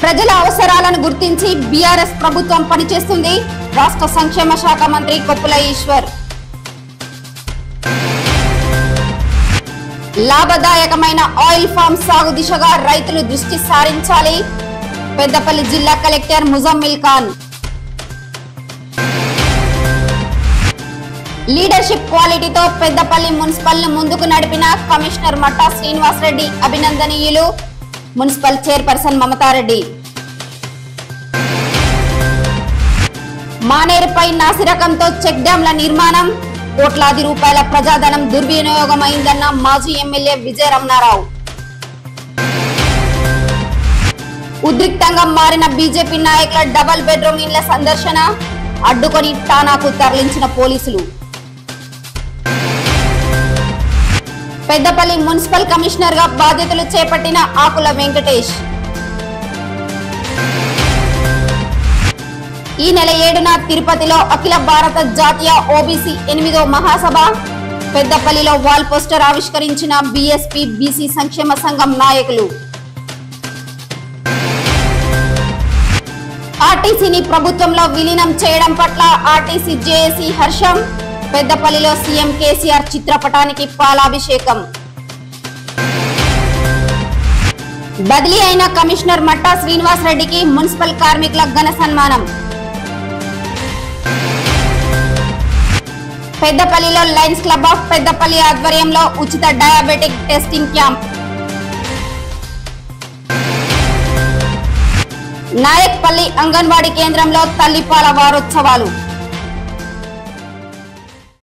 ప్రజల అవసరాలను గుర్తించి బీఆర్ఎస్ ప్రభుత్వం పనిచేస్తుంది రాష్ట్ర సంక్షేమ శాఖ మంత్రి కొప్పుల ఈశ్వర్ లాభదాయకమైన ఆయిల్ ఫామ్ సాగు దిశగా రైతులు దృష్టి సారించాలి పెద్దపల్లి జిల్లా కలెక్టర్ ముజమ్మిల్ ఖాన్ లీడర్షిప్ క్వాలిటీతో పెద్దపల్లి మున్సిపల్ ను ముందుకు నడిపిన కమిషనర్ మట్టా శ్రీనివాసరెడ్డి అభినందనీయులు మున్సిపల్ చైర్పర్సన్ మమతారెడ్డి మానేరుపై నాసిరకంతో చెక్ డ్యాంల నిర్మాణం కోట్లాది రూపాయల ప్రజాధనం దుర్వినియోగమైందన్న మాజీ ఎమ్మెల్యే విజయ రమణారావు ఉద్రిక్తంగా మారిన బీజేపీ నాయకుల డబల్ బెడ్రూమ్ ఇండ్ల సందర్శన అడ్డుకొని టానాకు తరలించిన పోలీసులు పెద్దపల్లి మున్సిపల్ కమిషనర్ గా బాధ్యతలు చేపట్టిన ఆకుల వెంకటేష్ ఈ నెల ఏడున తిరుపతిలో అఖిల భారత జాతీయ ఓబీసీ ఎనిమిదో మహాసభ పెద్దపల్లిలో వాల్ పోస్టర్ ఆవిష్కరించిన బీఎస్పీ బీసీ సంక్షేమ సంఘం నాయకులు ఆర్టీసీని ప్రభుత్వంలో విలీనం చేయడం పట్ల ఆర్టీసీ జేఏసీ హర్షం పెద్దపల్లిలో సీఎం కేసీఆర్ చిత్రపటానికి పాలాభిషేకం బదిలీ అయిన కమిషనర్ మట్టా శ్రీనివాస్ రెడ్డికి మున్సిపల్ కార్మికుల ఘన సన్మానం పెద్దపల్లిలో లయన్స్ క్లబ్ ఆఫ్ పెద్దపల్లి ఆధ్వర్యంలో ఉచిత diabetic testing camp Nayakpalli anganwadi కేంద్రంలో తల్లిపాల వారోత్సవాలు